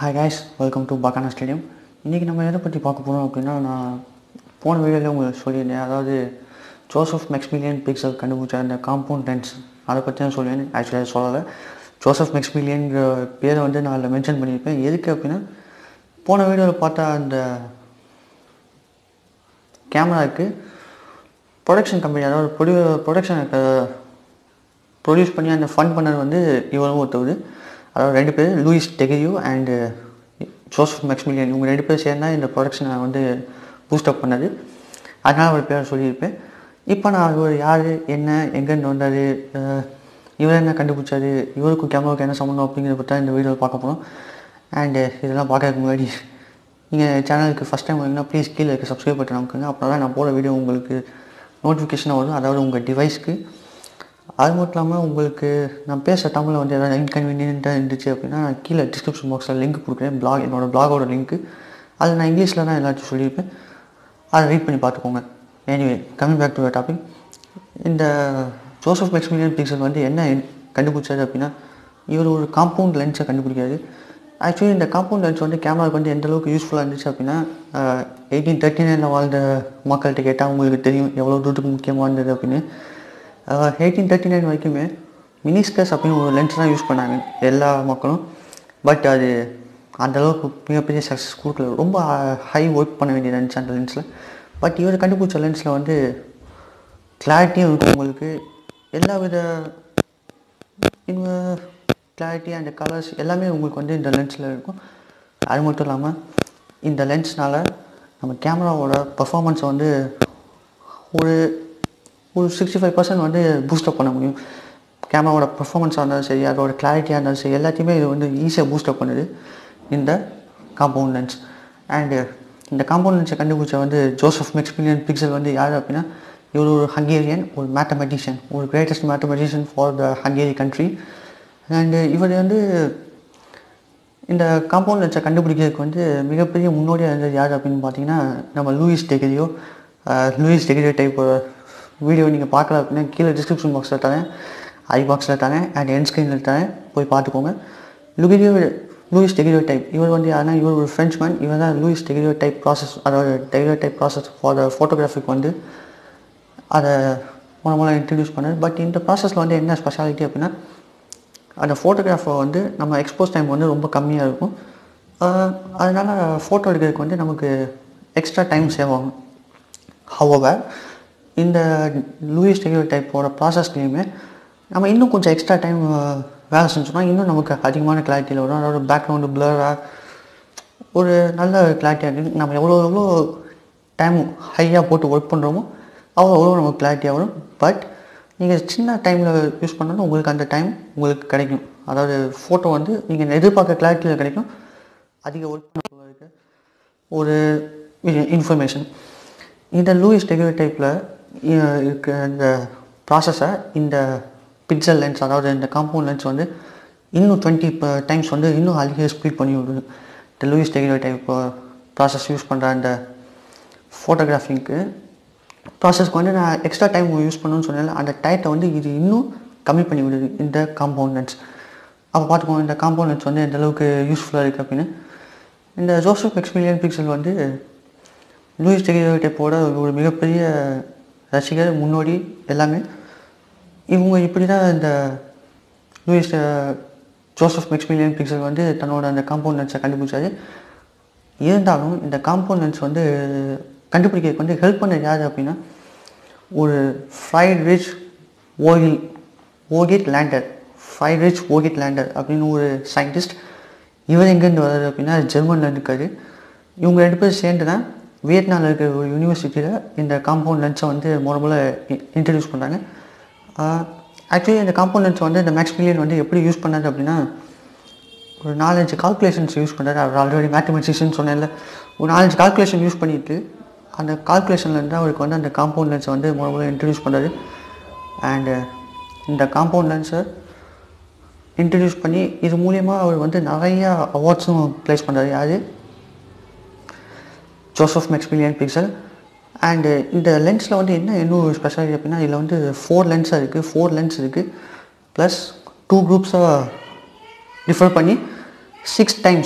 hi guys welcome to பக்கானா stadium இன்றைக்கி நம்ம எதை பற்றி பார்க்க போகிறோம் அப்படின்னா நான் போன வீடியோவில் உங்களுக்கு சொல்லியிருந்தேன் அதாவது ஜோசப் மெக்ஸ்மிலியன் பிக்சல் கண்டுபிடிச்ச அந்த காம்பவுண்ட் லென்ஸ் அதை பற்றி தான் சொல்லியிருந்தேன் ஆக்சுவலாக சொல்லலை ஜோசப் மெக்ஸ்மிலியன்கிற பேரை வந்து நான் அதில் மென்ஷன் பண்ணியிருப்பேன் எதுக்கு அப்படின்னா போன வீடியோவில் பார்த்தா அந்த கேமராவுக்கு ப்ரொடக்ஷன் கம்பெனி அதாவது ப்ரொடியூ ப்ரொடக்ஷனுக்கு ப்ரொடியூஸ் பண்ணி அந்த ஃபண்ட் பண்ணது வந்து இவரும் ஒருத்தவர் அதாவது ரெண்டு பேர் Louis Daguerre and Joseph Maximilian இவங்க ரெண்டு பேர் சேர்ந்தா இந்த ப்ரொடக்ஷனை வந்து பூஸ்டப் பண்ணது அதனால் அவர் பேரை சொல்லியிருப்பேன் இப்போ நான் இவர் யார் என்ன எங்கேருந்து வந்தார் இவர் என்ன கண்டுபிடிச்சாரு இவருக்கும் கேமராவுக்கு என்ன சம்மந்தம் அப்படிங்கிறத பற்றி தான் இந்த வீடியோவில் பார்க்க போகிறோம் அண்டு இதெல்லாம் பார்க்கறதுக்கு முன்னாடி நீங்கள் சேனலுக்கு ஃபஸ்ட் டைம் வரீங்கன்னா ப்ளீஸ் கீழே இருக்க சப்ஸ்கிரைப் பட்டன் நமக்குங்க அப்போ தான் நான் போகிற வீடியோ உங்களுக்கு நோட்டிஃபிகேஷனாக வரும் அதாவது உங்கள் டிவைஸ்க்கு அது மட்டும் இல்லாமல் உங்களுக்கு நான் பேச தமிழில் வந்து ஏதாவது இன்கன்வீனியண்ட்டாக இருந்துச்சு அப்படின்னா நான் கீழே டிஸ்கிரிப்ஷன் பாக்ஸில் லிங்க் கொடுக்குறேன் பிளாக் என்னோட பிளாகோட லிங்க்கு அதில் நான் இங்கிலீஷில் தான் எல்லாத்தையும் சொல்லியிருப்பேன் அதை ரீட் பண்ணி பார்த்துக்கோங்க anyway coming back to topic இந்த ஜோசப் மெக்ஸ்மிலியன் பிக்சல் வந்து என்ன கண்டுபிடிச்சாரு அப்படின்னா இவர் ஒரு காம்பவுண்ட் லென்ஸை கண்டுபிடிக்காது ஆக்சுவலி இந்த காம்பவுண்ட் லென்ஸ் வந்து கேமராவுக்கு வந்து எந்த அளவுக்கு யூஸ்ஃபுல்லாக இருந்துச்சு அப்படின்னா எயிட்டீன் தேர்ட்டி நைனில் வாழ்ந்த மக்கள்கிட்ட கேட்டால் உங்களுக்கு தெரியும் எவ்வளோ தூரத்துக்கு முக்கியமாக இருந்தது அப்படின்னு எயிட்டீன் தேர்ட்டி நைன் வரைக்குமே மினிஸ்கஸ் அப்படின்னு ஒரு லென்ஸ் தான் யூஸ் பண்ணாங்க எல்லா மக்களும் பட் அது அந்த அளவுக்கு மிகப்பெரிய சக்ஸஸ் கொடுக்கல ரொம்ப ஹை ஒர்க் பண்ண வேண்டியது இருந்துச்சு அந்த லென்ஸில் பட் இவர் கண்டுபிடிச்ச லென்ஸில் வந்து கிளாரிட்டியும் இருக்கும் உங்களுக்கு எல்லா வித இந்த கிளாரிட்டி அண்ட் கலர்ஸ் எல்லாமே உங்களுக்கு வந்து இந்த லென்ஸில் இருக்கும் அது மட்டும் இல்லாமல் இந்த லென்ஸ்னால் நம்ம கேமராவோட பர்ஃபார்மன்ஸை வந்து ஒரு ஒரு சிக்ஸ்டி ஃபைவ் பர்சன்ட் வந்து பூஸ்டப் பண்ண முடியும் கேமராவோட பர்ஃபார்மன்ஸாக இருந்தாலும் சரி அதோட கிளாரிட்டியாக இருந்தாலும் சரி எல்லாத்தையுமே இது வந்து ஈஸியாக பூஸ்டப் பண்ணுது இந்த காம்பவுண்ட் லென்ஸ் அண்டு இந்த காம்பவுண்ட் லென்ஸை கண்டுபிடிச்ச வந்து ஜோசப் மெக்ஸ்பிலியன் பிக்சல் வந்து யார் அப்படின்னா இவர் ஒரு ஹங்கேரியன் ஒரு மேத்தமெட்டிஷியன் ஒரு greatest mathematician for the Hungary country and இவர் வந்து இந்த காம்பவுண்ட் லென்ஸை கண்டுபிடிக்கிறதுக்கு வந்து மிகப்பெரிய முன்னோடியாக இருந்தது யார் அப்படின்னு பார்த்தீங்கன்னா நம்ம Louis Daguerre Louis Daguerre type video நீங்கள் பார்க்கல அப்படின்னா கீழே டிஸ்கிரிப்ஷன் பாக்ஸில் தரேன் ஐ பாக்ஸில் தரேன் அண்ட் என் ஸ்க்ரீனில் தரேன் போய் பார்த்துக்கோங்க லுகிரியோ லூயிஸ் டெகிரியோ டைப் இவர் வந்து யாருன்னா இவர் ஒரு ஃப்ரெஞ்ச்மேன் இவர் தான் லூயிஸ் டெகிரியோ டைப் ப்ராசஸ் அதாவது Daguerre type process for the photographic வந்து அதை மூலம் மூலம் இன்ட்ரடியூஸ் பண்ணார் பட் இந்த ப்ராசஸில் வந்து என்ன ஸ்பெஷாலிட்டி அப்படின்னா அந்த ஃபோட்டோகிராஃபை வந்து நம்ம எக்ஸ்போஸ் டைம் வந்து ரொம்ப கம்மியாக இருக்கும் அதனால் ஃபோட்டோ எடுக்கிறதுக்கு வந்து நமக்கு எக்ஸ்ட்ரா டைம் சேவ் ஆகும் ஹவவர் இந்த லூயிஸ் டெகியோ டைப்போட ப்ராசஸ்லேயுமே நம்ம இன்னும் கொஞ்சம் எக்ஸ்ட்ரா டைம் வேலை செஞ்சோம்னா இன்னும் நமக்கு அதிகமான கிளாரிட்டியில் வரும் அதாவது பேக்ரவுண்டு பிளராக ஒரு நல்ல கிளாரிட்டியாக இருக்குது நம்ம எவ்வளோ எவ்வளோ டைம் ஹையாக போட்டு ஒர்க் பண்ணுறோமோ அவ்வளோ எவ்வளோ நமக்கு கிளாரிட்டியாக வரும் பட் நீங்கள் சின்ன டைமில் யூஸ் பண்ணாலும் உங்களுக்கு அந்த டைம் உங்களுக்கு கிடைக்கும் அதாவது ஃபோட்டோ வந்து நீங்கள் எதிர்பார்க்க கிளாரிட்டியில் கிடைக்கும் அதிக ஒர்க் பண்ண இருக்க ஒரு இன்ஃபர்மேஷன் இந்த லூயிஸ் டெகியோ டைப்பில் இருக்க இந்த ப்ராசஸை இந்த பிக்சல் லென்ஸ் அதாவது இந்த காம்பவுண்ட் லென்ஸ் வந்து இன்னும் டுவெண்ட்டி டைம்ஸ் வந்து இன்னும் அதிக ஸ்பீட் பண்ணி விடுது இந்த Louis Daguerre type process use பண்ணுற அந்த ஃபோட்டோகிராஃபிங்க்கு ப்ராசஸ்க்கு வந்து நான் எக்ஸ்ட்ரா டைம் யூஸ் பண்ணணும்னு சொன்னேன் அந்த டயத்தை வந்து இது இன்னும் கம்மி பண்ணி விடுது இந்த காம்பவுண்ட் லென்ஸ் அப்போ பார்த்துக்கோங்க இந்த காம்பவுண்ட் லென்ஸ் வந்து எந்த அளவுக்கு யூஸ்ஃபுல்லாக இருக்குது அப்படின்னு இந்த ஜோசப் எக்ஸ்பீரியன் பிக்சல் வந்து லூயிஸ் டெகிரியோ டைப்போட ஒரு மிகப்பெரிய ரசிகர் முன்னோடி எல்லாமே இவங்க இப்படி தான் இந்த லூயிஸ் ஜோசப் மெக்ஸ்மிலியன் பிக்சல் வந்து தன்னோட அந்த காம்பவுண்ட் லென்ஸை கண்டுபிடிச்சாரு இருந்தாலும் இந்த காம்பவுண்ட் லென்ஸ் வந்து கண்டுபிடிக்கிறதுக்கு வந்து ஹெல்ப் பண்ணது யார் அப்படின்னா ஒரு ஃப்ரைட் ரிச் ஓகில் Voigtlander Friedrich Voigtlander அப்படின்னு ஒரு சயின்டிஸ்ட் இவர் எங்கேருந்து வர்றாரு அப்படின்னா ஜெர்மனில் இருக்காரு இவங்க ரெண்டு பேரும் சேர்ந்து தான் வியட்நாமில் இருக்கிற ஒரு யூனிவர்சிட்டியில் இந்த காம்பவுண்ட் லென்ஸை வந்து முத முதல்ல இன்ட்ரடியூஸ் பண்ணுறாங்க ஆக்சுவலி இந்த காம்பவுண்ட் லென்ஸ் வந்து இந்த மேக்ஸ்மிலியன் வந்து எப்படி யூஸ் பண்ணாரு அப்படின்னா ஒரு நாலஞ்சு கால்குலேஷன்ஸ் யூஸ் பண்ணுறாரு அவர் ஆல்ரெடி மேத்தமெட்டிக்ஸ்னு சொன்னேன்ல ஒரு நாலஞ்சு கால்குலேஷன் யூஸ் பண்ணிட்டு அந்த கால்குலேஷன்லேருந்து அவருக்கு வந்து அந்த காம்பவுண்ட் லென்ஸை வந்து முத முதல்ல இன்ட்ரடியூஸ் பண்ணுறாரு அண்டு இந்த காம்பவுண்ட் லென்ஸை இன்ட்ரடியூஸ் பண்ணி இது மூலியமாக அவர் வந்து நிறையா அவார்ட்ஸும் ப்ளேஸ் பண்ணுறாரு யார் ஜோசப் மெக்ஸ்பிலியன் பிக்சல் அண்டு இந்த லென்ஸில் வந்து என்ன இன்னும் ஸ்பெஷாலிட்டி அப்படின்னா இதில் வந்து ஃபோர் லென்ஸாக இருக்குது ஃபோர் லென்ஸ் இருக்குது ப்ளஸ் டூ குரூப்ஸாக டிஃபர் பண்ணி சிக்ஸ் டைம்ஸ்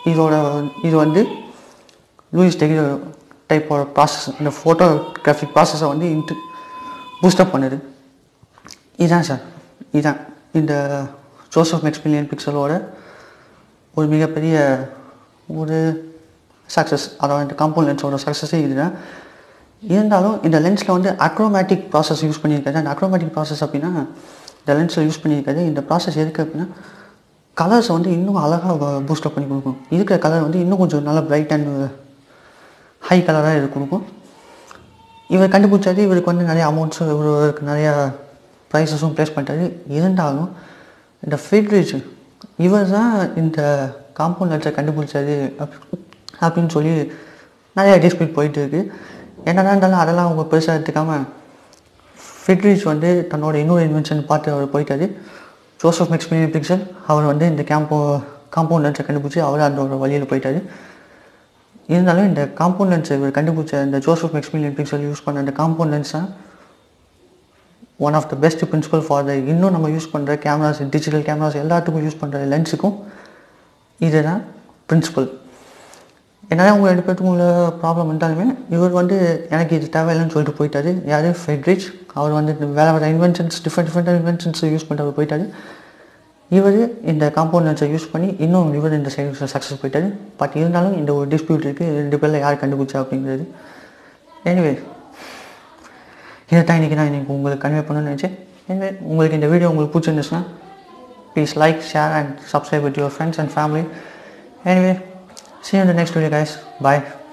இதோட இது வந்து லூயிஸ் டெகிரோ டைப்போட ப்ராசஸ் இந்த ஃபோட்டோகிராஃபிக் ப்ராசஸை வந்து இன்ட்டு பூஸ்டப் பண்ணுது இதுதான் சார் இதுதான் இந்த ஜோசப் மெக்ஸ்பிலியன் பிக்சலோட ஒரு மிகப்பெரிய ஒரு சக்ஸஸ் அதாவது இந்த காம்பவுண்ட் லென்ஸோட சக்ஸஸே இதுதான் இருந்தாலும் இந்த லென்ஸில் வந்து அக்ரோமேட்டிக் ப்ராசஸ் யூஸ் பண்ணியிருக்காரு அந்த அக்ரோமேட்டிக் ப்ராசஸ் அப்படின்னா இந்த லென்ஸில் யூஸ் பண்ணியிருக்காரு இந்த ப்ராசஸ் எதுக்கு அப்படின்னா கலர்ஸை வந்து இன்னும் அழகாக பூஸ்டப் பண்ணி கொடுக்கும் இருக்கிற கலர் வந்து இன்னும் கொஞ்சம் நல்லா பிரைட் அண்ட் ஹை கலராக இது கொடுக்கும் இவர் கண்டுபிடிச்சாரு இவருக்கு வந்து நிறைய அமௌண்ட்ஸும் இவருக்கு நிறையா ப்ரைஸஸும் ப்ளேஸ் பண்ணிட்டாரு இருந்தாலும் இந்த ஃபிட்ரிச் இவர் தான் இந்த காம்பவுண்ட் லென்ஸை கண்டுபிடிச்சாரு அப் அப்படின்னு சொல்லி நிறைய டிஸ்பியூட் போயிட்டு இருக்கு என்னதான் இருந்தாலும் அதெல்லாம் அவங்க பெருசாக எடுத்துக்காமல் ஃபிட்ரிச் வந்து தன்னோட இன்னொரு இன்வென்ஷன் பார்த்து அவர் போயிட்டாரு ஜோசப் மெக்ஸ்பிலியன் பிக்சல் அவர் வந்து இந்த கேம்போ காம்பவுண்ட் லென்ஸை கண்டுபிடிச்சி அவர் அந்த வழியில் போயிட்டாரு இருந்தாலும் இந்த காம்பவுண்ட் லென்ஸ் இவர் கண்டுபிடிச்ச இந்த ஜோசப் மெக்ஸ்பிலியன் பிக்சல் யூஸ் பண்ண அந்த காம்பவுண்ட் லென்ஸ் தான் one of the best principle for the இன்னும் நம்ம யூஸ் பண்ணுற கேமராஸ் டிஜிட்டல் கேமராஸ் எல்லாத்துக்கும் யூஸ் பண்ணுற லென்ஸுக்கும் இதுதான் பிரின்சிபல் என்னதான் உங்கள் ரெண்டு பேர்த்துக்கும் உள்ள ப்ராப்ளம் இருந்தாலுமே இவர் வந்து எனக்கு இது தேவையில்லைன்னு சொல்லிட்டு போயிட்டாரு யார் ஃபெட்ரிச் அவர் வந்து இந்த வேறு வேறு inventions different different inventions use பண்ணிட்டு அவர் போயிட்டாரு இவர் இந்த காம்பவுண்ட் லென்ஸை யூஸ் பண்ணி இன்னும் இவர் இந்த சைடு சக்ஸஸ் போயிட்டாரு பட் இருந்தாலும் இந்த ஒரு டிஸ்பியூட் இருக்குது ரெண்டு பேரில் யார் கண்டுபிடிச்சா அப்படிங்கிறது எனிவே இதை தான் இன்றைக்கி நான் இன்றைக்கி உங்களுக்கு கன்வே பண்ணணும்னு நினச்சேன் எனவே உங்களுக்கு இந்த வீடியோ உங்களுக்கு பிடிச்சிருந்துச்சுன்னா please like share and subscribe with your friends and family anyway see you in the next video guys bye